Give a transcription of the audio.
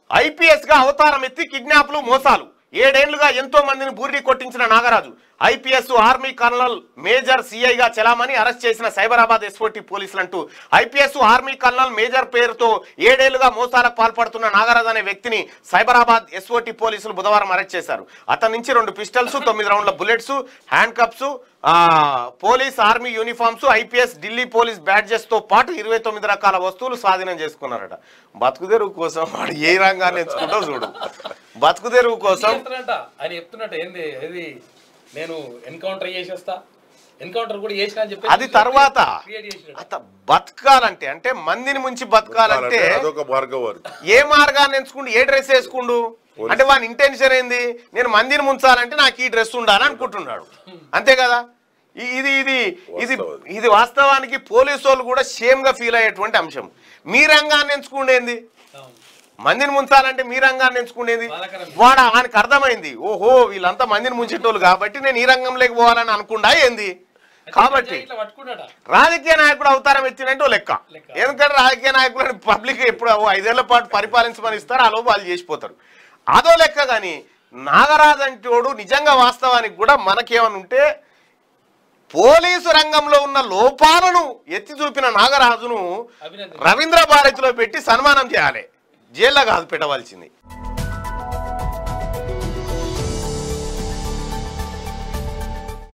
IPS గా అవతారం ఎత్తి కిడ్నాప్లు మోసాలు ఏడేళ్లుగా ఎంతో మందిని బూరిడి కొట్టించిన Nagaraju IPS army colonel major సిఐగా చెలామని అరెస్ట్ చేసిన సైబరాబాద్ ఎస్ఓటి పోలీసులు అంటూ ఐపీఎస్ ఆర్మీ కర్నల్ మేజర్ పేరుతో ఏడేళ్లుగా మోసాలకు పాల్పడుతున్న నాగరాజు అనే వ్యక్తిని సైబరాబాద్ ఎస్ఓటి పోలీసులు బుధవారం అరెస్ట్ చేశారు అతని నుంచి రెండు పిస్టల్స్ తొమ్మిది రౌండ్ల బుల్లెట్స్ హ్యాండ్ కప్స్ ఆ, police army uniforms IPS Delhi police badges తో పాటు ఇరవై తొమ్మిది రకాల వస్తువులు స్వాధీనం చేసుకున్నారట బతుకుదెరువు కోసం వాడు ఏ రంగాన్ని ఎంచుకుంటో చూడు బతుకుదెరువు కోసం చెప్తున్నట్ట ఆయన చెప్తున్నట్ట ఏంది ఇది నేను ఎన్కౌంటర్ చేసేస్తా ఎన్కౌంటర్ కూడా చేసిన అని చెప్పి అది తర్వాత క్రియేట్ చేసినట్టు అత బతకాలంటే అంటే మందిని ముంచి బతకాలంటే అదొక మార్గం వారికి ఏ మార్గాన్ని ఎంచుకుంటూ ఏ డ్రెస్ వేసుకుండు అంటే వాని ఇంటెన్షన్ ఏంది నేను మందిని ముంచాలంటే నాకు ఈ డ్రెస్ ఉండాలి అనుకుంటున్నాడు అంతే కదా ఈ- ఇది ఇది ఇది వాస్తవం. ఇది వాస్తవానికి పోలీసు వాళ్ళు కూడా షేమ్ గా ఫీల్ అయ్యేటువంటి అంశం మీ రంగాన్ని ఎంచుకుండేంది అవును. మందిని ముంచాలంటే మీ రంగాన్ని ఎంచుకునేది బాధాకరం. వాడు ఆయనకు అర్థమైంది ఓహో వీళ్ళంతా మందిని ముంచేటోళ్ళు కాబట్టి నేను ఈ రంగంలోకి పోవాలని అనుకుండా ఏంది కాబట్టి ఇట్లా పట్టుకున్నాడ రాజకీయ నాయకుడు అవతారం ఎత్తినట్టు ఓ లెక్క లెక్క. ఎందుకంటే రాజకీయ నాయకులను పబ్లిక్ ఎప్పుడు ఓ ఐదేళ్ల పాటు పరిపాలించమని ఇస్తారు ఆ లోపు వాళ్ళు చేసిపోతారు అదో లెక్క కానీ నాగరాజు అంటోడు నిజంగా వాస్తవానికి కూడా మనకేమని ఉంటే పోలీసు రంగంలో ఉన్న లోపాలను ఎత్తి చూపిన నాగరాజును అభినందన రవీంద్ర భారతిలో పెట్టి సన్మానం చేయాలి జైల్లో కాదు పెట్టవలసింది